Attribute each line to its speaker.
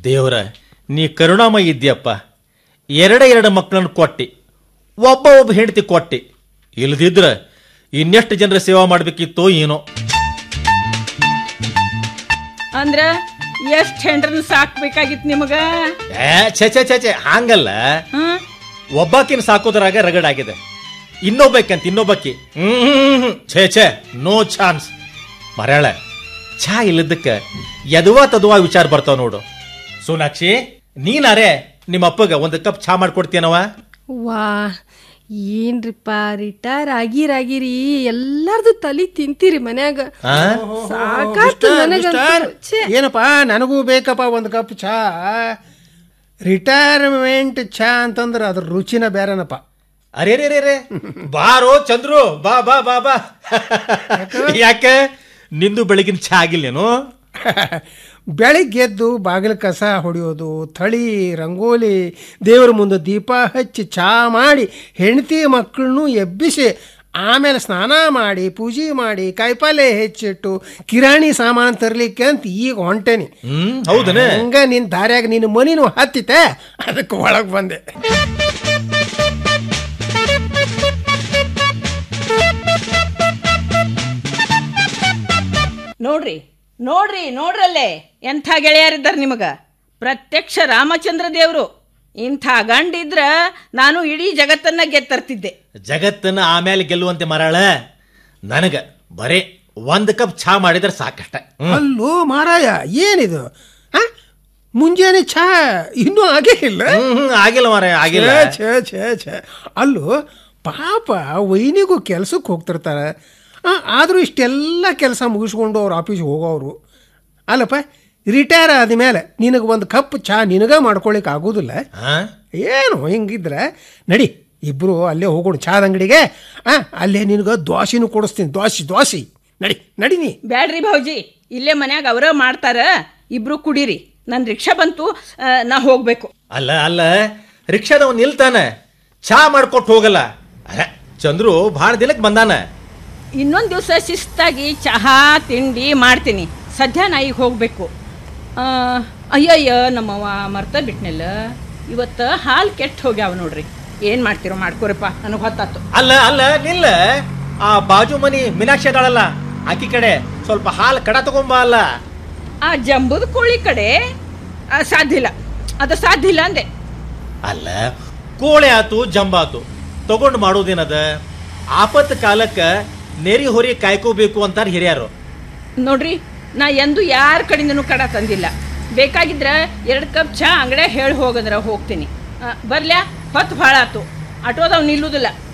Speaker 1: ದೇವ್ರ ನೀ ಕರುಣಾಮಯ ಇದ್ಯಪ್ಪ ಎರಡ ಎರಡು ಮಕ್ಕಳನ್ನು ಕೊಟ್ಟಿ ಒಬ್ಬ ಒಬ್ಬ ಹೆಂಡತಿ ಕೊಟ್ಟಿ ಇಲ್ದಿದ್ರ ಇನ್ನೆಷ್ಟು ಜನರ ಸೇವಾ ಮಾಡ್ಬೇಕಿತ್ತೋ ಏನೋ
Speaker 2: ಅಂದ್ರ ಎಷ್ಟ್ ಹೆಂಡ್ರನ್ನ ಸಾಕ್ಬೇಕಾಗಿತ್ ನಿಮಗ
Speaker 1: ಏ ಛೆ ಛೆ ಛೆ ಛೆ ಹಾಂಗಲ್ಲ
Speaker 2: ಹ್ಮ್
Speaker 1: ಒಬ್ಬಾಕಿನ ಸಾಕೋದ್ರಾಗ ರಗಡಾಗಿದೆ ಇನ್ನೊಬ್ಬಕ್ಕಂತ ಇನ್ನೊಬ್ಬಕ್ಕಿ ಹ್ಮ್ ಛೇ ಛೇ ನೋ ಚಾನ್ಸ್ ಮರಳ ಚಾ ಇಲ್ಲದಕ್ಕ ಯದುವಾ ತದುವಾ ವಿಚಾರ ಬರ್ತಾವ ನೋಡು ಸೋನಾಕ್ಷಿ ನೀನಾರೇ ನಿಮ್ಮ ಅಪ್ಪಗ ಒಂದು ಕಪ್ ಚಾ ಮಾಡ್ಕೊಡ್ತೀನವ
Speaker 3: ವಾ ಏನ್ರಿಪ್ಪ ರಿಟೈರ್ ಆಗಿರಾಗಿರಿ ಎಲ್ಲಾರ್ದು ತಲಿ ತಿಂತೀರಿ ಮನ್ಯಾಗ
Speaker 1: ಆ?
Speaker 3: ಸಾಕಾತು ನನಗಂತೂ. ಛೇ
Speaker 4: ಏನಪ್ಪ ನನಗೂ ಬೇಕಪ್ಪ ಒಂದು ಕಪ್ ಚಹಾ ರಿಟೈರ್ಮೆಂಟ್ ಚಹಾ ಅಂತಂದ್ರೆ ಅದ್ರ ರುಚಿನ ಬೇರೆನಪ್ಪ
Speaker 1: ಅರೇ ರೇ ರೇ ರೇ ಬಾರೋ ಚಂದ್ರು ಬಾ ಬಾ ಬಾ ಬಾ ಯಾಕೆ ನಿಂದು ಬೆಳಗಿನ ಚಾ ಆಗಿಲ್ಲೇನು
Speaker 4: ಬೆಳಿಗ್ಗೆದ್ದು ಬಾಗಿಲು ಕಸ ಹೊಡೆಯೋದು ಥಳಿ ರಂಗೋಲಿ ದೇವರ ಮುಂದೆ ದೀಪ ಹಚ್ಚಿ ಚಹಾ ಮಾಡಿ ಹೆಂಡತಿ ಮಕ್ಕಳನ್ನು ಎಬ್ಬಿಸಿ ಆಮೇಲೆ ಸ್ನಾನ ಮಾಡಿ ಪೂಜೆ ಮಾಡಿ ಕಾಯಿಪಲ್ಲೆ ಹೆಚ್ಚಿಟ್ಟು ಕಿರಾಣಿ ಸಾಮಾನು ತರ್ಲಿಕ್ಕೆ ಅಂತ ಈಗ ಹೊಂಟೇನಿ
Speaker 1: ಹ್ಮ್ ಹೌದನೇ
Speaker 4: ಹಂಗ ನಿನ್ ದಾರ್ಯಾಗ ನಿನ್ನ ಮನಿನೂ ಹತ್ತಿತೆ ಅದಕ್ಕೆ ಒಳಗೆ ಬಂದೆ
Speaker 2: ನೋಡ್ರಿ ನೋಡ್ರಿ ನೋಡ್ರಲ್ಲೇ ಎಂಥ ಗೆಳೆಯರಿದ್ದಾರೆ ನಿಮಗ ಪ್ರತ್ಯಕ್ಷ ರಾಮಚಂದ್ರ ದೇವರು ಇಂಥ ಗಂಡಿದ್ರ ನಾನು ಇಡೀ ಜಗತ್ತನ್ನ ಗೆತ್ತರ್ತಿದ್ದೆ
Speaker 1: ಜಗತ್ತನ್ನ ಆಮೇಲೆ ಗೆಲ್ಲುವಂತೆ ಮರಾಳ ನನಗ ಬರೇ ಒಂದ್ ಕಪ್ ಚಾ ಮಾಡಿದ್ರೆ ಸಾಕಷ್ಟ ಹ್ಮ್.
Speaker 4: ಅಲ್ಲೋ ಮಾರಾಯ ಏನಿದು ಆ? ಮುಂಜಾನೆ ಚಹಾ ಇನ್ನೂ ಆಗೇ ಇಲ್ಲ
Speaker 1: ಹ್ಮ್ ಹ್ಮ್, ಆಗಿಲ್ಲ ಮಾರ ಆಗಿಲ್ಲ
Speaker 4: ಛೇ ಛೇ ಛೇ ಅಲ್ಲೋ ಪಾಪ ವೈನಿಗೂ ಕೆಲ್ಸಕ್ಕೆ ಹೋಗ್ತಿರ್ತಾರೆ ಆದರೂ ಇಷ್ಟೆಲ್ಲ ಕೆಲಸ ಮುಗಿಸ್ಕೊಂಡು ಅವ್ರ ಆಫೀಸ್ಗೆ ಹೋಗೋರು ಅಲ್ಲಪ್ಪ ರಿಟೈರ್ ಆದಮೇಲೆ ನಿನಗೆ ಒಂದು ಕಪ್ ಚಹಾ ನಿನಗ ಮಾಡ್ಕೊಳಿಕ್ಕೆ ಆಗೋದಿಲ್ಲ
Speaker 1: ಹಾ
Speaker 4: ಏನು ಹಿಂಗಿದ್ರೆ ನಡಿ ಇಬ್ಬರು ಅಲ್ಲೇ ಹೋಗೋಣ ಚಹಾದ ಅಂಗಡಿಗೆ ಆ ಅಲ್ಲೇ ನಿನಗೆ ದ್ವಾಸಿನೂ ಕೊಡಿಸ್ತೀನಿ ದ್ವಾಸಿ ದ್ವಾಸಿ ನಡಿ ನಡಿ ನೀ
Speaker 2: ಬ್ಯಾಡ್ರಿ ಭಾವ್ಜಿ ಇಲ್ಲೇ ಮನ್ಯಾಗ ಅವರ ಮಾಡ್ತಾರ ಇಬ್ರು ಕುಡೀರಿ ನನ್ನ ರಿಕ್ಷಾ ಬಂತು ಆ, ನಾ ಹೋಗ್ಬೇಕು
Speaker 1: ಅಲ್ಲ ಅಲ್ಲ ರಿಕ್ಷಾದವ್ ನಿಲ್ತಾನ ಚಾ ಮಾಡ್ಕೊಟ್ಟು ಹೋಗಲ್ಲ ಅಲ್ಲ ಚಂದ್ರು ಭಾಳ ದಿನಕ್ಕೆ ಬಂದಾನ
Speaker 2: ಇನ್ನೊಂದು ದಿವಸ ಶಿಸ್ತಾಗಿ ಚಹಾ ತಿಂಡಿ ಮಾಡ್ತೀನಿ ಸದ್ಯ ನಾ ಈಗ ಹೋಗಬೇಕು ಅಯ್ಯಯ್ಯ ನಮ್ಮವ್ವ ಮರ್ತ ಬಿಟ್ನಲ್ಲ ಇವತ್ತು ಹಾಲು ಕೆಟ್ಟು ಹೋಗ್ಯಾವ ನೋಡ್ರಿ ಏನು ಮಾಡ್ತಿರೋ ಮಾಡ್ಕೊರಪ್ಪ ನನಗೆ ಹೊತ್ತಾತು
Speaker 1: ಅಲ್ಲ ಅಲ್ಲ ನಿಲ್ಲ ಆ ಬಾಜು ಮನಿ ಮೀನಾಕ್ಷಿ ಅದಾಳಲ್ಲ ಆಕಿ ಕಡೆ ಸ್ವಲ್ಪ ಹಾಲು ಕಡ ತಗೊಂಬ ಅಲ್ಲ
Speaker 2: ಆ ಜಂಬುದ ಕೋಳಿ ಕಡೆ ಆ, ಸಾಧ್ಯ ಇಲ್ಲ ಅದು ಸಾಧ್ಯ ಇಲ್ಲ ಅಂದೆ
Speaker 1: ಅಲ್ಲ ಕೋಳೆ ಆತು ಜಂಬಾತು ತಗೊಂಡು ಮಾಡೋದೇನದ ಆಪತ್ ಕಾಲಕ್ಕ ನೆರಿ ಹೊರಿ ಕಾಯ್ಕೋಬೇಕು ಅಂತಾರ ಹಿರಿಯರು
Speaker 2: ನೋಡ್ರಿ ನಾ ಎಂದು ಯಾರ ಕಡೆಯಿಂದನೂ ಕಡ ತಂದಿಲ್ಲ ಬೇಕಾಗಿದ್ರ ಎರಡು ಕಪ್ ಚಹಾ ಅಂಗಡಿಯಾಗ ಹೇಳಿ ಹೋಗಂದ್ರ ಹೋಗ್ತೀನಿ ಆ, ಬರ್ಲ್ಯಾ ಹೊತ್ತು ಭಾಳ ಆತು ಆಟೋದವ್ ನಿಲ್ಲುದಿಲ್ಲ